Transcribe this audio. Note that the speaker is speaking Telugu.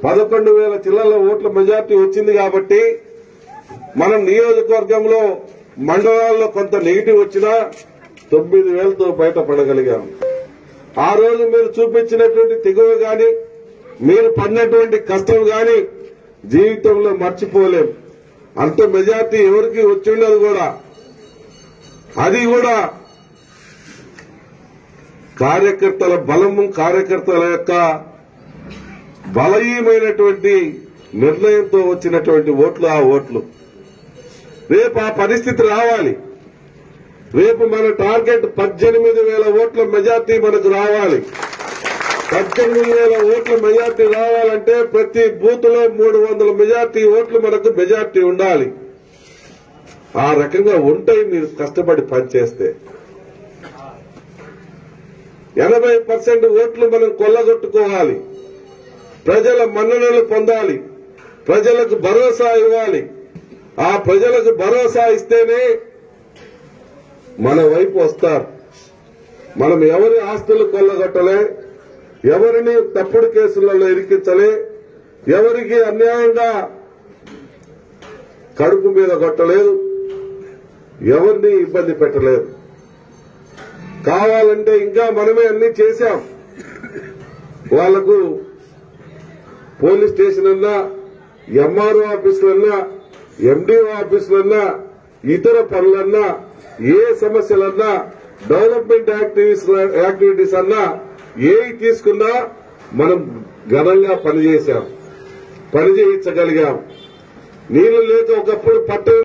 పదకొండు వేల చిల్లల ఓట్ల మెజార్టీ వచ్చింది కాబట్టి మనం నియోజకవర్గంలో మండలాల్లో కొంత నెగిటివ్ వచ్చినా తొమ్మిది వేలతో బయటపడగలిగాం ఆ రోజు మీరు చూపించినటువంటి తెగువ గాని మీరు పడినటువంటి కష్టం గాని జీవితంలో మర్చిపోలేం అంత మెజార్టీ ఎవరికి వచ్చిండదు కూడా అది కూడా కార్యకర్తల బలము కార్యకర్తల యొక్క బలహీనమైనటువంటి నిర్ణయంతో వచ్చినటువంటి ఓట్లు ఆ ఓట్లు రేపు ఆ పరిస్థితి రావాలి రేపు మన టార్గెట్ పద్దెనిమిది వేల ఓట్ల మెజార్టీ మనకు రావాలి పద్దెనిమిది వేల ఓట్ల మెజార్టీ రావాలంటే ప్రతి బూత్ లో మూడు వందల మెజార్టీ ఓట్లు మనకు మెజార్టీ ఉండాలి ఆ రకంగా ఉంటాయి మీరు కష్టపడి పనిచేస్తే ఎనభై పర్సెంట్ ఓట్లు మనం కొల్లగొట్టుకోవాలి ప్రజల మన్ననలు పొందాలి ప్రజలకు భరోసా ఇవ్వాలి ఆ ప్రజలకు భరోసా ఇస్తేనే మన వైపు వస్తారు మనం ఎవరి ఆస్తులు కొల్లగొట్టలే ఎవరిని తప్పుడు కేసులలో ఇరికించలే ఎవరికి అన్యాయంగా కడుపు మీద కొట్టలేదు ఎవరిని ఇబ్బంది పెట్టలేదు కావాలంటే ఇంకా మనమే అన్ని చేశాం వాళ్లకు పోలీస్ స్టేషన్ అన్నా ఎంఆర్ఓ ఆఫీసులన్నా ఎండిఓ ఆఫీసులన్నా ఇతర పనులన్నా ఏ సమస్యలన్నా డెవలప్మెంట్ యాక్టివిటీస్ యాక్టివిటీస్ అన్నా ఏవి తీసుకున్నా మనం ఘనంగా పనిచేశాం పని చేయించగలిగాం నీళ్లు లేక ఒకప్పుడు పట్టణ